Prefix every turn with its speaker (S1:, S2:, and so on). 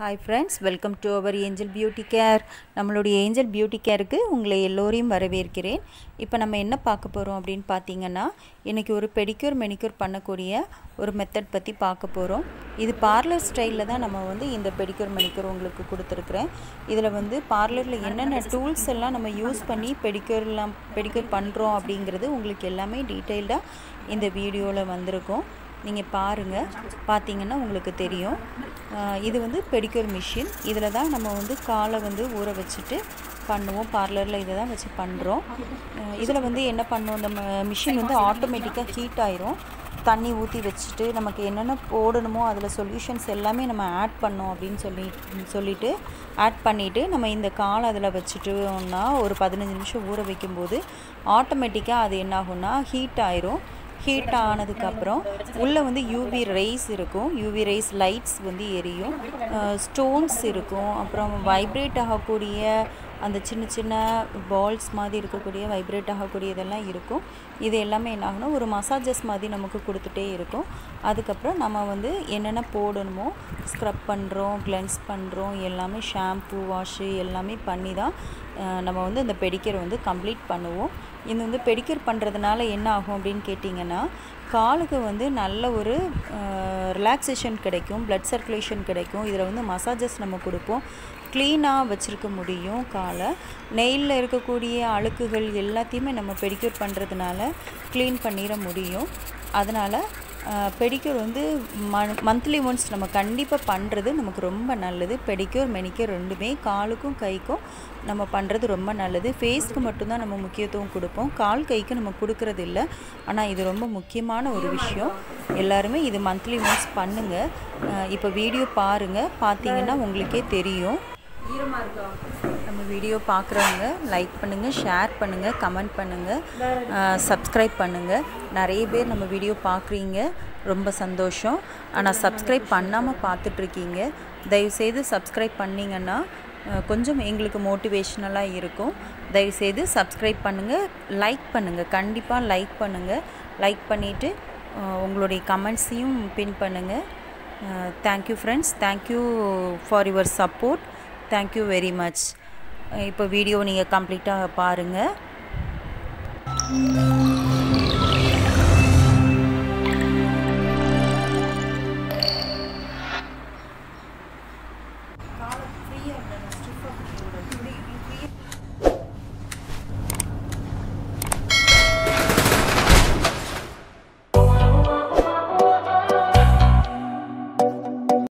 S1: hi friends welcome to our angel beauty care நம்மளுடைய angel beauty கேருக்கு உங்களை எல்லோரையும் வரவேற்கிறேன் இப்போ நம்ம என்ன பார்க்க போகிறோம் அப்படின்னு பார்த்தீங்கன்னா இன்றைக்கி ஒரு பெடிக்யூர் மெனிக்யூர் பண்ணக்கூடிய ஒரு மெத்தட் பற்றி பார்க்க போகிறோம் இது பார்லர் ஸ்டைலில் தான் நம்ம வந்து இந்த பெடிக்யூர் மெனிக்யூர் உங்களுக்கு கொடுத்துருக்குறேன் இதில் வந்து பார்லரில் என்னென்ன டூல்ஸ் எல்லாம் நம்ம யூஸ் பண்ணி பெடிக்யூர்லாம் பெடிக்யூர் பண்ணுறோம் அப்படிங்கிறது உங்களுக்கு எல்லாமே டீட்டெயில்டாக இந்த வீடியோவில் வந்திருக்கும் நீங்கள் பாருங்கள் பார்த்தீங்கன்னா உங்களுக்கு தெரியும் இது வந்து பெடிக்யூர் மிஷின் இதில் தான் நம்ம வந்து காலை வந்து ஊற வச்சுட்டு பண்ணுவோம் பார்லரில் இதை தான் வச்சு பண்ணுறோம் இதில் வந்து என்ன பண்ணோம் இந்த மிஷின் வந்து ஆட்டோமேட்டிக்காக ஹீட் ஆயிரும் தண்ணி ஊற்றி வச்சுட்டு நமக்கு என்னென்ன போடணுமோ அதில் சொல்யூஷன்ஸ் எல்லாமே நம்ம ஆட் பண்ணோம் அப்படின்னு சொல்லி சொல்லிவிட்டு ஆட் பண்ணிவிட்டு நம்ம இந்த காலை அதில் வச்சுட்டோம்னா ஒரு பதினஞ்சு நிமிஷம் ஊற வைக்கும்போது ஆட்டோமேட்டிக்காக அது என்ன ஆகும்னா ஹீட் ஆயிரும் ஹீட் ஆனதுக்கப்புறம் உள்ளே வந்து யூவி ரேஸ் இருக்கும் யூவி ரேஸ் லைட்ஸ் வந்து எரியும் ஸ்டோன்ஸ் இருக்கும் அப்புறம் வைப்ரேட் ஆகக்கூடிய அந்த சின்ன சின்ன பால்ஸ் மாதிரி இருக்கக்கூடிய வைப்ரேட் ஆகக்கூடிய இதெல்லாம் இருக்கும் இது எல்லாமே என்ன ஆகுனா ஒரு மசாஜஸ் மாதிரி நமக்கு கொடுத்துட்டே இருக்கும் அதுக்கப்புறம் நம்ம வந்து என்னென்ன போடணுமோ ஸ்க்ரப் பண்ணுறோம் கிளென்ஸ் பண்ணுறோம் எல்லாமே ஷாம்பு வாஷு எல்லாமே பண்ணி தான் நம்ம வந்து இந்த பெடிக்கர் வந்து கம்ப்ளீட் பண்ணுவோம் இது வந்து பெடிக்யூர் பண்ணுறதுனால என்ன ஆகும் அப்படின்னு கேட்டிங்கன்னா காலுக்கு வந்து நல்ல ஒரு ரிலாக்ஸேஷன் கிடைக்கும் ப்ளட் சர்க்குலேஷன் கிடைக்கும் இதில் வந்து மசாஜஸ் நம்ம கொடுப்போம் க்ளீனாக வச்சுருக்க முடியும் காலை நெயிலில் இருக்கக்கூடிய அழுக்குகள் எல்லாத்தையுமே நம்ம பெடிக்யூர் பண்ணுறதுனால க்ளீன் பண்ணிட முடியும் அதனால் பெடிக்யூர் வந்து ம மந்த்லி ஒன்ஸ் நம்ம கண்டிப்பாக பண்ணுறது நமக்கு ரொம்ப நல்லது பெடிக்யூர் மெனிக்யூர் ரெண்டுமே காலுக்கும் கைக்கும் நம்ம பண்ணுறது ரொம்ப நல்லது ஃபேஸ்க்கு மட்டும்தான் நம்ம முக்கியத்துவம் கொடுப்போம் கால் கைக்கு நம்ம கொடுக்கறது இல்லை ஆனால் இது ரொம்ப முக்கியமான ஒரு விஷயம் எல்லாருமே இது மந்த்லி ஒன்ஸ் பண்ணுங்கள் இப்போ வீடியோ பாருங்கள் பார்த்தீங்கன்னா உங்களுக்கே தெரியும்
S2: ஈரமாக இருக்கா
S1: நம்ம வீடியோ பார்க்குறவங்க லைக் பண்ணுங்கள் ஷேர் பண்ணுங்கள் கமெண்ட் பண்ணுங்கள் சப்ஸ்கிரைப் பண்ணுங்கள் நிறைய பேர் நம்ம வீடியோ பார்க்குறீங்க ரொம்ப சந்தோஷம் ஆனால் சப்ஸ்கிரைப் பண்ணாமல் பார்த்துட்ருக்கீங்க தயவுசெய்து சப்ஸ்கிரைப் பண்ணிங்கன்னா கொஞ்சம் எங்களுக்கு மோட்டிவேஷ்னலாக இருக்கும் தயவுசெய்து சப்ஸ்கிரைப் பண்ணுங்கள் லைக் பண்ணுங்கள் கண்டிப்பாக லைக் பண்ணுங்கள் லைக் பண்ணிவிட்டு உங்களுடைய கமெண்ட்ஸையும் பின் பண்ணுங்கள் thank you friends thank you for your support thank you very much இப்போ வீடியோ நீங்கள் கம்ப்ளீட்டாக பாருங்கள்